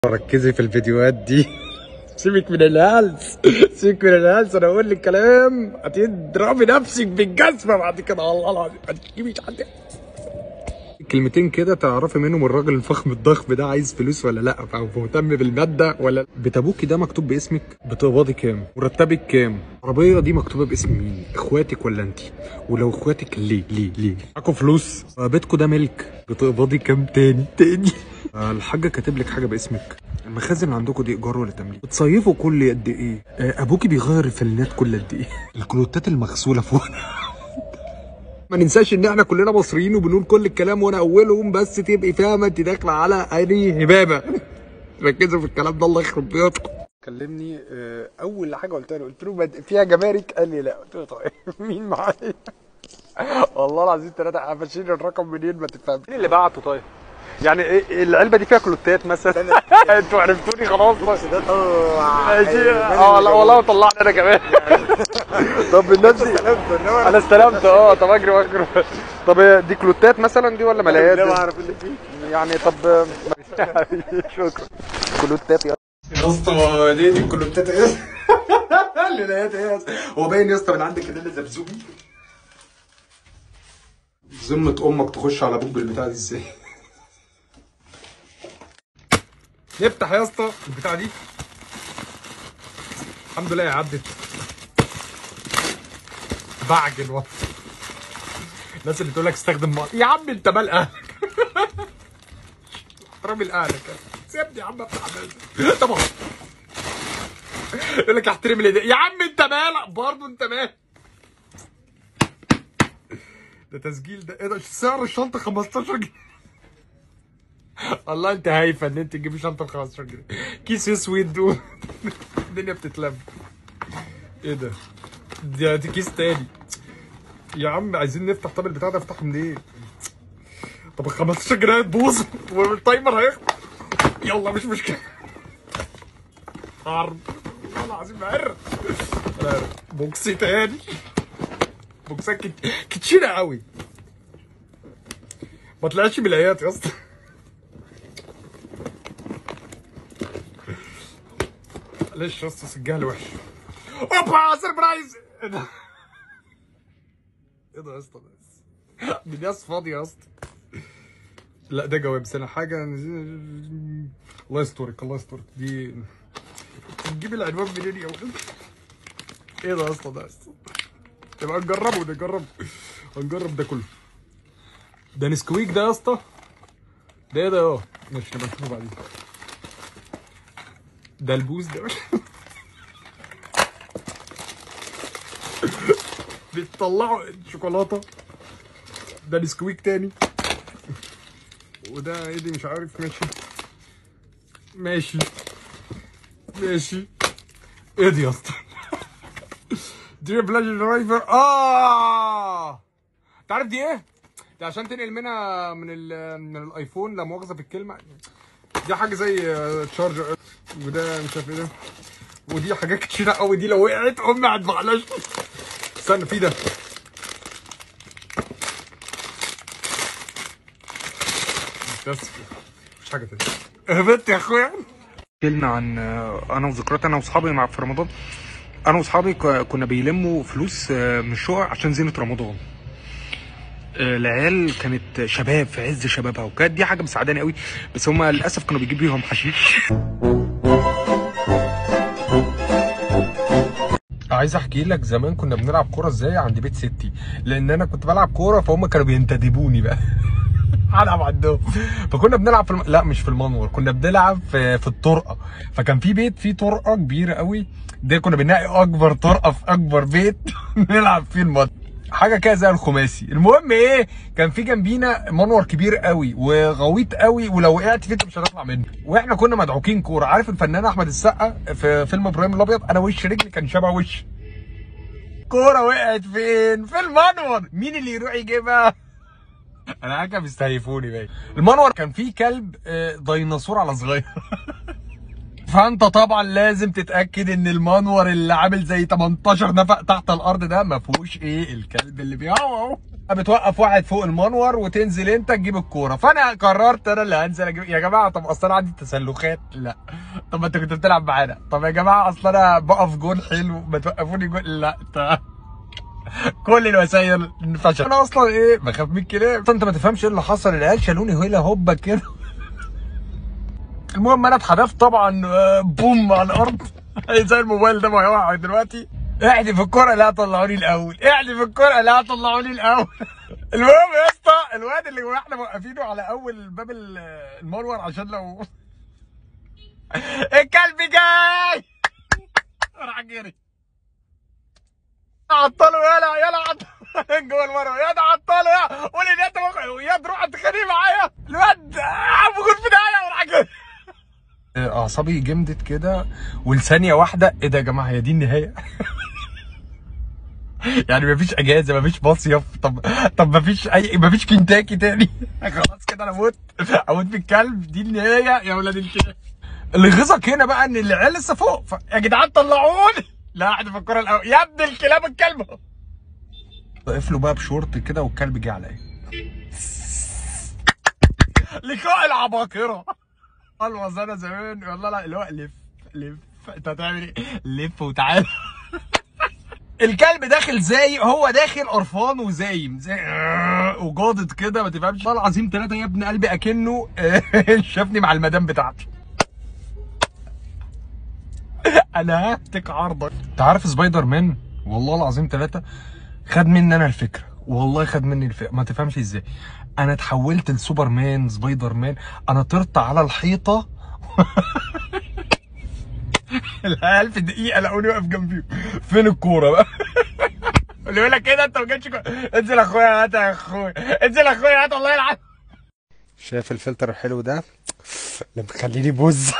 ركزي في الفيديوهات دي سيبك من الهلس سيبك من الهلس انا اقول لك كلام هتضربي نفسك بالجزمه بعد كده والله العظيم ما تجيبيش حد كلمتين كده تعرفي منهم الراجل الفخم الضخم ده عايز فلوس ولا لا او مهتم بالماده ولا بتابوكي ده مكتوب باسمك بتقبضي كام مرتبك كام العربيه دي مكتوبه باسم مين اخواتك ولا انت ولو اخواتك ليه ليه ليه معاكم فلوس آه، بيتكم ده ملك بتقبضي كام تاني تاني آه، الحاجه كاتب لك حاجه باسمك المخازن اللي عندكم دي ايجار ولا تمليك بتصيفوا كل قد ايه آه، ابوكي بيغير الفلينات كل قد ايه الكلوتات المغسوله فوق ما ننساش ان احنا كلنا مصريين وبنقول كل الكلام وانا اولهم بس تبقي فاهمه انت داخله على انهي هبابه ركزوا في الكلام ده الله يخرب بيوتكم كلمني آه، اول حاجه قلتها له قلت له بد- فيها جمارك قال لي لا قلت له طيب مين معايا والله العظيم ثلاثه قفشين الرقم منين ما تفهمش مين اللي بعته طيب يعني ايه العلبه دي فيها كلوتات مثلا انتوا عرفتوني خلاص ماشي اه لا والله طلعني انا كمان طب الناس دي انا استلمت اه طب اجري واجري طب دي كلوتات مثلا دي ولا ملايات لا دي؟ ما اعرف اللي فيه يعني طب شكرا كلوتات يا يا اسطى دي دي الكلوتات ايه اللي لقيت ايه يا اسطى هو باين يا اسطى من عندك كده اللي زبزوبي ذمة امك تخش على ابوك بالبتاع دي ازاي نفتح يا اسطى البتاع دي الحمد لله عدت بعجن والله الناس اللي تقول لك استخدم ميه يا عم انت مال اهلك احترامي لاهلك سيبني يا عم افتح عمال طبعا يقول لك احترم الهديه يا عم انت مالك برضه انت مالك ده تسجيل ده ايه ده سعر الشنطه 15 جنيه والله انت هايفه ان انت تجيبي شنطه ب 15 جنيه كيس اسود و- الدنيا بتتلم ايه ده دي دي كيس تاني يا عم عايزين نفتح طب البتاع ده افتحه منين طب ال 15 جنيه هتبوظ والتايمر هيخلص يلا مش مشكله حرب والله العظيم عرق لا، بوكس تاني بوكسات كت... كتيرة قوي ما طلعتش بالايات يا اسطى معلش يا اسطى سجاله وحش اوبا سربرايز ايه ده ايه ده يا اسطى بس دي ناس فاضيه يا اسطى لا ده جواب سنه حاجه الله يسترك الله يسترك دي تجيب العنوان منين يا ولد ايه ده يا اسطى ده يا اسطى يبقى نجربه ده نجربه هنجرب ده كله ده نسكويك ده يا اسطى ده ايه ده اه ماشي نبقى نشوفه بعدين ده البوز ده بيطلعوا الشوكولاته ده نسكويك تاني وده ايه دي مش عارف ماشي ماشي ماشي ايه دي يا اسطى دي بلاج درايفر اه انت عارف دي ايه؟ دي عشان تنقل منها من ال من الايفون لا مؤاخذه في الكلمه دي حاجه زي آه، تشارجر وده مش عارف ايه ده ودي حاجات كتيره قوي دي لو وقعت امي هتبعلاش استنى في ده بس مش حاجه تانية هبت يا اخويا حكينا عن آه، انا وذكريات انا واصحابي مع في رمضان انا واصحابي ك- كنا بيلموا فلوس آه، من الشقق عشان زينه رمضان آه، العيال كانت شباب في عز شبابها وكانت دي حاجه مساعداني قوي بس هم للاسف كانوا بيجيبوا بيهم حشيش عايز احكي لك زمان كنا بنلعب كوره ازاي عند بيت ستي لان انا كنت بلعب كوره فهم كانوا بينتدبوني بقى هلعب عندهم فكنا بنلعب في الم... لا مش في المنور كنا بنلعب في في الطرقه فكان في بيت فيه طرقه كبيره قوي ده كنا بنلاقي اكبر طرقه في اكبر بيت نلعب فيه الماتش حاجه كده زي الخماسي المهم ايه كان في جنبينا منور كبير قوي وغويط قوي ولو وقعت فيه انت مش هتطلع منه واحنا كنا مدعوكين كوره عارف الفنان احمد السقا في فيلم ابراهيم الابيض انا وش رجلي كان شبه وش كوره وقعت فين في المنور مين اللي يروح يجيبها انا حاجه بيستهيفوني باين المنور كان فيه كلب آه، ديناصور على صغير فانت طبعا لازم تتاكد ان المنور اللي عامل زي 18 نفق تحت الارض ده ما فيهوش ايه الكلب اللي بيهوهو بتوقف واحد فوق المنور وتنزل انت تجيب الكوره فانا قررت انا اللي هنزل اجيب يا جماعه طب اصل انا عندي تسلخات لا طب ما انت كنت بتلعب معانا طب يا جماعه اصل انا بقف جول حلو ما توقفوني جول لا انت كل الوسائل فشل انا اصلا ايه بخاف من الكلاب انت ما تفهمش ايه اللي حصل العيال شالوني هيلا هوبا كده المهم انا اتحدفت طبعا آه، بوم على الارض زي الموبايل ده ما هيقع دلوقتي احدف الكرة لا طلعوني الاول احدف الكرة لا طلعوني الاول المهم يا اسطى الواد اللي احنا موقفينه على اول باب ال- المنور عشان لو الكلب جاي راح جري عطله يلا يلا عطله جوه المروه يا ده عطله يا قول ان انت مخ... يا تروح تخانق معايا الواد عم كنت في داهيه وراح جري اعصابي جمدت كده ولثانيه واحده ايه ده يا جماعه هي دي النهايه يعني مفيش اجازه مفيش مصيف طب طب مفيش اي مفيش كنتاكي تاني خلاص كده انا موت اموت في الكلب دي النهايه يا ولاد الكلب اللي غيظك هنا بقى ان العيال لسه فوق ف... يا جدعان طلعوني لا احد في الكوره الاول يا ابن الكلاب الكلب وقف له بقى بشورت كده والكلب جه عليا لقاء العباقره الوظ انا زمان والله لا اللي هو لف لف انت هتعمل ايه؟ لف وتعالى الكلب داخل زي هو داخل قرفان وزايم زي وجاضد كده ما تفهمش والله العظيم ثلاثه يا ابن قلبي اكنه شافني مع المدام بتاعته انا ههتك عرضك انت عارف سبايدر مان والله العظيم ثلاثه خد مني انا الفكره والله خد مني الفكره ما تفهمش ازاي انا اتحولت لسوبر مان سبايدر مان انا طرت على الحيطه العيال في دقيقه لقوني واقف جنبيهم فين الكوره بقى اللي يقول لك كده انت ما جاتش كورة. انزل يا اخويا هات يا اخويا انزل يا اخويا هات الله يلعن شايف الفلتر الحلو ده اللي مخليني بوز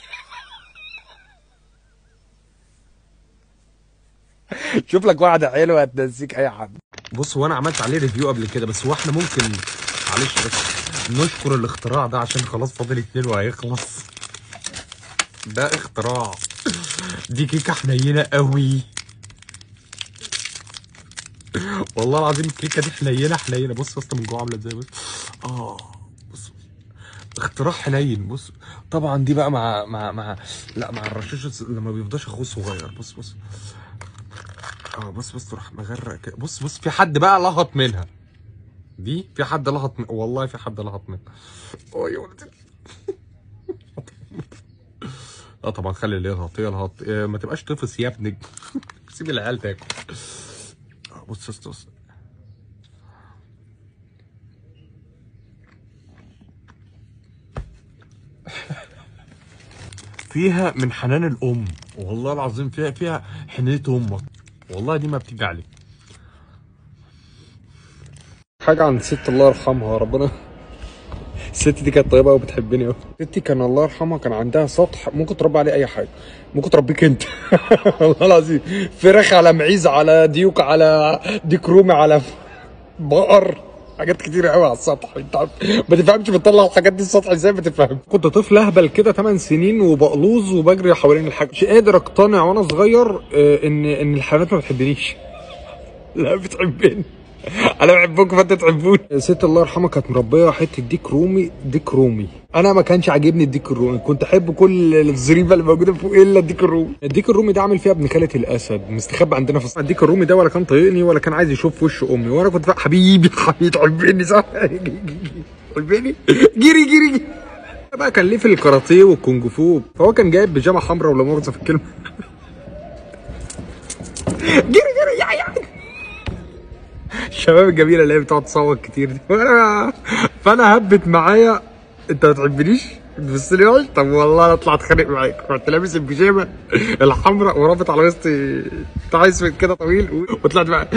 شوف لك واحده حلوه هتنسيك اي حد بص هو انا عملت عليه ريفيو قبل كده بس هو احنا ممكن معلش بس نشكر الاختراع ده عشان خلاص فاضل اتنين وهيخلص ده اختراع دي كيكه حنينه قوي والله العظيم الكيكه دي حنينه حنينه بص يا اسطى من جوه عامله ازاي بص اه بص اختراع حنين بص طبعا دي بقى مع مع مع لا مع الرشاش لما بيفضاش اخوه صغير بص بص اه بص بص راح مغرق كده بص بص في حد بقى لهط منها دي في حد لهط من... والله في حد لهط منها اه يا ولدي اه طبعا خلي اللي يلهط يلهط آه، ما تبقاش طفس يا ابنك سيب العيال تاكل آه، بص بص بص فيها من حنان الام والله العظيم فيها فيها حنيه امك والله دي ما بتيجي عليك حاجه عن ست الله يرحمها ربنا الست دي كانت طيبه قوي وبتحبني قوي ستي كان الله يرحمها كان عندها سطح ممكن تربي عليه اي حاجه ممكن تربيك انت والله العظيم فراخ على معيز على ديوك على ديك رومي على بقر حاجات كتيرة قوي على السطح انت عارف ما تفهمش بتطلع الحاجات دي السطح ازاي ما تفهم كنت طفل اهبل كده 8 سنين وبقلوظ وبجري حوالين الحاجه مش قادر اقتنع وانا صغير آه، ان ان الحيوانات ما بتحبنيش لا بتحبني انا بحبكم فانت تحبوني ست الله يرحمها كانت مربيه حته ديك رومي ديك رومي انا ما كانش عاجبني الديك الرومي كنت احب كل الزريبه اللي موجوده فوق الا الديك الرومي الديك الرومي ده عامل فيها ابن خاله الاسد مستخبي عندنا في الديك الرومي ده ولا كان طايقني ولا كان عايز يشوف وش امي وانا كنت بقى حبيبي حبيبي تحبني صح تحبني جري جري جري بقى كان ليه في الكاراتيه والكونج فو فهو كان جايب بيجامه حمراء ولا مؤاخذه في الكلمه جري جري يا يا الشباب الجميله اللي هي بتقعد تصوت كتير دي وانا فانا هبت معايا انت ما تحبنيش بتبص لي وحش طب والله انا اطلع اتخانق معاك رحت لابس البيجامه الحمراء ورابط على وسطي بتاع اسود كده طويل وطلعت بقى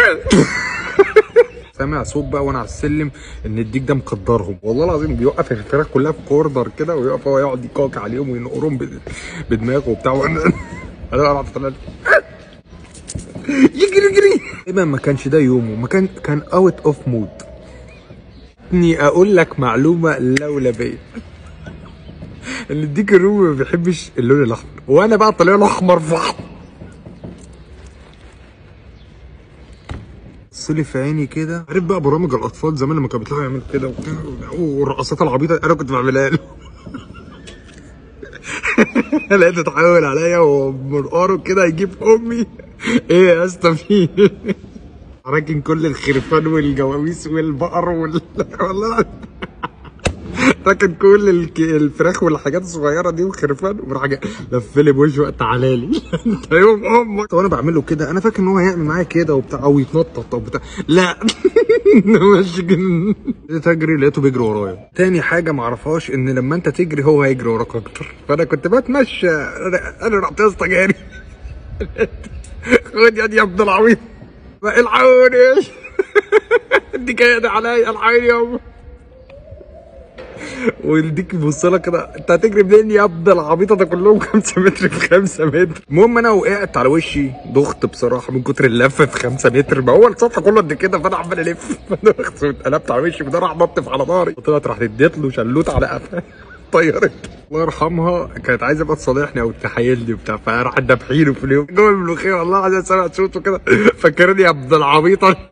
سامع صوت بقى وانا على السلم ان الديك ده مقدرهم والله العظيم بيوقف الفراخ كلها في كوردر كده ويقف هو يقعد يكاك عليهم وينقرهم بد- بدماغه وبتاع وانا انا بقى طلعت يجري يجري دايما ما كانش ده يومه ما كان كان اوت اوف مود اني اقول لك معلومه لولبيه ان الديك الرومي ما بيحبش اللون الاحمر وانا بقى طالع له احمر فحم بصلي في عيني كده عارف بقى برامج الاطفال زمان لما كانوا بيطلعوا يعملوا كده وبتاع والرقصات العبيطه انا كنت بعملها له لقيته اتحول عليا ومنقاره كده يجيب امي ايه يا اسطى في راكن كل الخرفان والجواميس والبقر وال والله راكن كل الك- الفراخ والحاجات الصغيره دي وخرفان وراح جاي لف لي بوشه تعالى لي انت يوم امك وانا بعمل له كده انا فاكر ان هو هيعمل معايا كده وبتاع او يتنطط او بتاع لا ماشي كده تجري لقيته بيجري ورايا تاني حاجه ما اعرفهاش ان لما انت تجري هو هيجري وراك اكتر فانا كنت بتمشى انا انا رحت يا اسطى جاري خد يا دي يا ابن العبيط بقى العوني دي كده عليا العوني يا أمه. ويديك يبص لك كده انت هتجري منين يا ابن العبيطه ده كلهم 5 متر في 5 متر المهم انا وقعت على وشي دخت بصراحه من كتر اللف في 5 متر ما هو السطح كله قد كده فانا عمال الف دخت واتقلبت على وشي وده راح نطف على ظهري طلعت راح اديت له شلوت على قفاي طيرت الله يرحمها كانت عايزه بقى تصالحني او تحايلني وبتاع فراح دبحيله في اليوم جوه الملوخيه والله عايز اسمع صوته كده فكرني يا ابن العبيطه